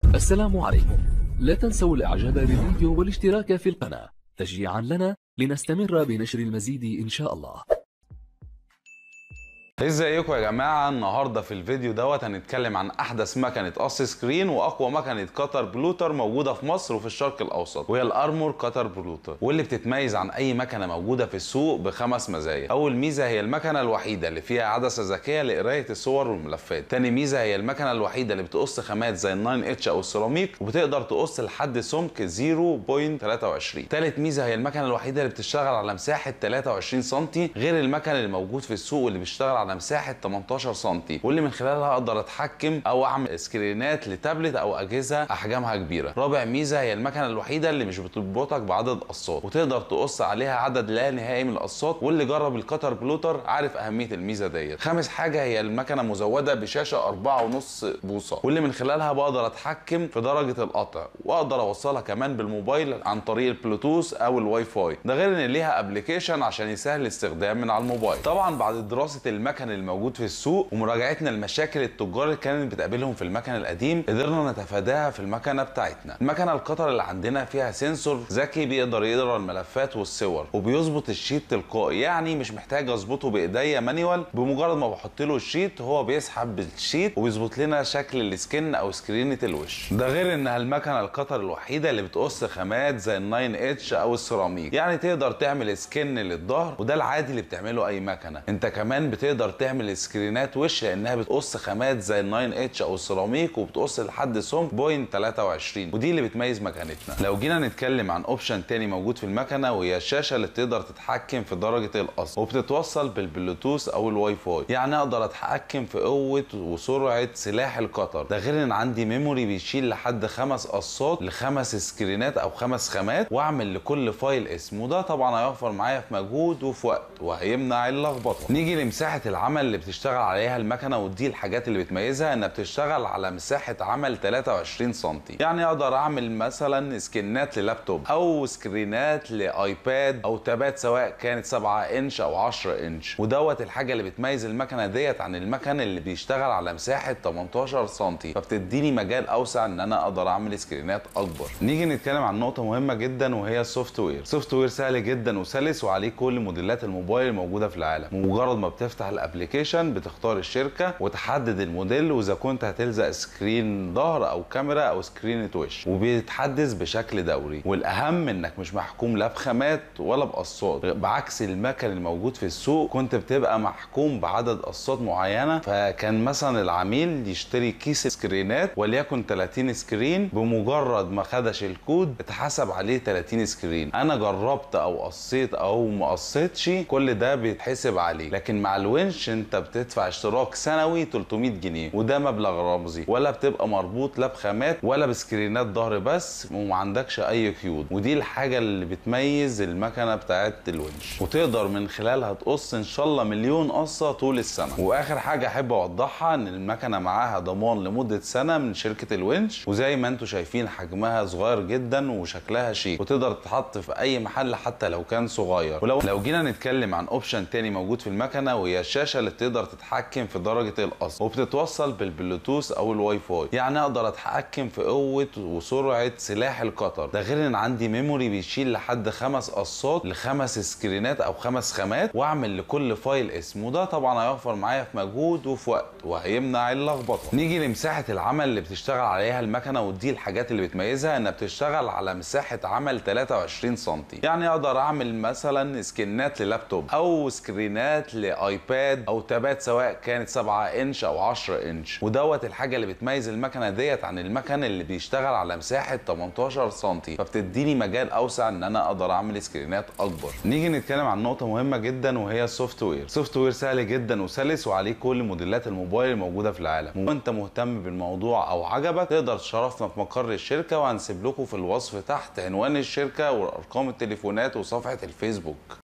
السلام عليكم لا تنسوا الاعجاب بالفيديو والاشتراك في القناة تشجيعا لنا لنستمر بنشر المزيد ان شاء الله ازيكم يا جماعه النهارده في الفيديو دوت هنتكلم عن احدث مكنه قص سكرين واقوى مكنه كتر بلوتر موجوده في مصر وفي الشرق الاوسط وهي الارمور كتر بلوتر واللي بتتميز عن اي مكنه موجوده في السوق بخمس مزايا اول ميزه هي المكنه الوحيده اللي فيها عدسه ذكيه لقرايه الصور والملفات تاني ميزه هي المكنه الوحيده اللي بتقص خامات زي ال 9 اتش او السيراميك وبتقدر تقص لحد سمك 0.23 تالت ميزه هي المكنه الوحيده اللي بتشتغل على مساحه 23 سم غير المكن اللي موجود في السوق واللي بيشتغل على مساحه 18 سم واللي من خلالها اقدر اتحكم او اعمل سكرينات لتابلت او اجهزه احجامها كبيره رابع ميزه هي المكنه الوحيده اللي مش بتربطك بعدد قصات وتقدر تقص عليها عدد لا نهائي من القصات واللي جرب الكتر بلوتر عارف اهميه الميزه ديت خامس حاجه هي المكنه مزوده بشاشه 4.5 بوصه واللي من خلالها بقدر اتحكم في درجه القطع واقدر اوصلها كمان بالموبايل عن طريق البلوتوث او الواي فاي ده غير ان ليها ابلكيشن عشان يسهل الاستخدام من على الموبايل طبعا بعد دراسه المكن الموجود في السوق ومراجعتنا لمشاكل التجار اللي كانت بتقابلهم في المكن القديم قدرنا نتفاداها في المكنه بتاعتنا المكنه القطر اللي عندنا فيها سنسور ذكي بيقدر يقرا الملفات والصور وبيظبط الشيت تلقائي يعني مش محتاج اظبطه بايديا مانيوال بمجرد ما بحط له الشيت هو بيسحب بالشيت وبيظبط لنا شكل السكن او سكرينه الوش ده غير انها المكنه القطر الوحيده اللي بتقص خامات زي ال 9 اتش او السيراميك يعني تقدر تعمل سكن للظهر وده العادي اللي بتعمله اي مكنه انت كمان بتقدر تعمل سكرينات وش لانها بتقص خامات زي ال 9 اتش او السيراميك وبتقص لحد سمك بوينت 23 ودي اللي بتميز مكانتنا لو جينا نتكلم عن اوبشن تاني موجود في المكنه وهي الشاشه اللي تقدر تتحكم في درجه القص وبتتوصل بالبلوتوث او الواي فاي يعني اقدر اتحكم في قوه وسرعه سلاح القطر ده غير ان عندي ميموري بيشيل لحد خمس قصات لخمس سكرينات او خمس خامات واعمل لكل فايل اسم وده طبعا هيوفر معايا في مجهود وفي وقت وهيمنع اللخبطه نيجي لمساحه العمل اللي بتشتغل عليها المكنه ودي الحاجات اللي بتميزها انها بتشتغل على مساحه عمل 23 سم يعني اقدر اعمل مثلا سكنات للابتوب او سكرينات لايباد او تابات سواء كانت 7 انش او 10 انش ودوت الحاجه اللي بتميز المكنه ديت عن المكن اللي بيشتغل على مساحه 18 سم فبتديني مجال اوسع ان انا اقدر اعمل سكرينات اكبر نيجي نتكلم عن نقطه مهمه جدا وهي السوفت وير السوفت وير سهل جدا وسلس وعليه كل موديلات الموبايل الموجوده في العالم مجرد ما بتفتح الابلكيشن بتختار الشركه وتحدد الموديل واذا كنت هتلزق سكرين ظهر او كاميرا او سكرينة وش وبيتحدث بشكل دوري والاهم انك مش محكوم لا بخامات ولا بقصات بعكس المكن الموجود في السوق كنت بتبقى محكوم بعدد قصات معينه فكان مثلا العميل يشتري كيس سكرينات وليكن 30 سكرين بمجرد ما خدش الكود اتحسب عليه 30 سكرين انا جربت او قصيت او ما قصيتش كل ده بيتحسب عليه لكن مع الونش انت بتدفع اشتراك سنوي 300 جنيه وده مبلغ رمزي ولا بتبقى مربوط لا بخامات ولا بسكرينات ظهر بس وما عندكش اي قيود ودي الحاجه اللي بتميز المكنه بتاعت الونش وتقدر من خلالها تقص ان شاء الله مليون قصه طول السنه واخر حاجه احب اوضحها ان المكنه معاها ضمان لمده سنه من شركه الونش وزي ما انتم شايفين حجمها صغير جدا وشكلها شيك وتقدر تتحط في اي محل حتى لو كان صغير ولو لو جينا نتكلم عن اوبشن تاني موجود في المكنه وهي الشاشه اللي تقدر تتحكم في درجه القص وبتتوصل بالبلوتوث او الواي فاي يعني اقدر اتحكم في قوه وسرعه سلاح القطر ده غير ان عندي ميموري بيشيل لحد خمس قصات لخمس سكرينات او خمس خامات واعمل لكل فايل اسم وده طبعا هيوفر معايا في مجهود وفي وقت وهيمنع اللخبطه نيجي لمساحه العمل اللي بتشتغل عليها المكنه ودي الحاجات اللي بتميزها انها بتشتغل على مساحه عمل 23 سم يعني اقدر اعمل مثلا سكنات للابتوب او سكرينات لايباد او تابات سواء كانت 7 انش او 10 انش ودوت الحاجه اللي بتميز المكنه ديت عن المكن اللي بيشتغل على مساحه 18 سم فبتديني مجال اوسع ان انا اقدر اعمل سكرينات اكبر نيجي نتكلم عن نقطه مهمه جدا وهي السوفت وير السوفت وير سهل جدا وسلس وعليه كل موديلات الموبايل الموجوده في العالم وانت مهتم بالموضوع او عجبك تقدر تشرفنا في مقر الشركه وهنسيب لكم في الوصف تحت عنوان الشركه وارقام التليفونات وصفحه الفيسبوك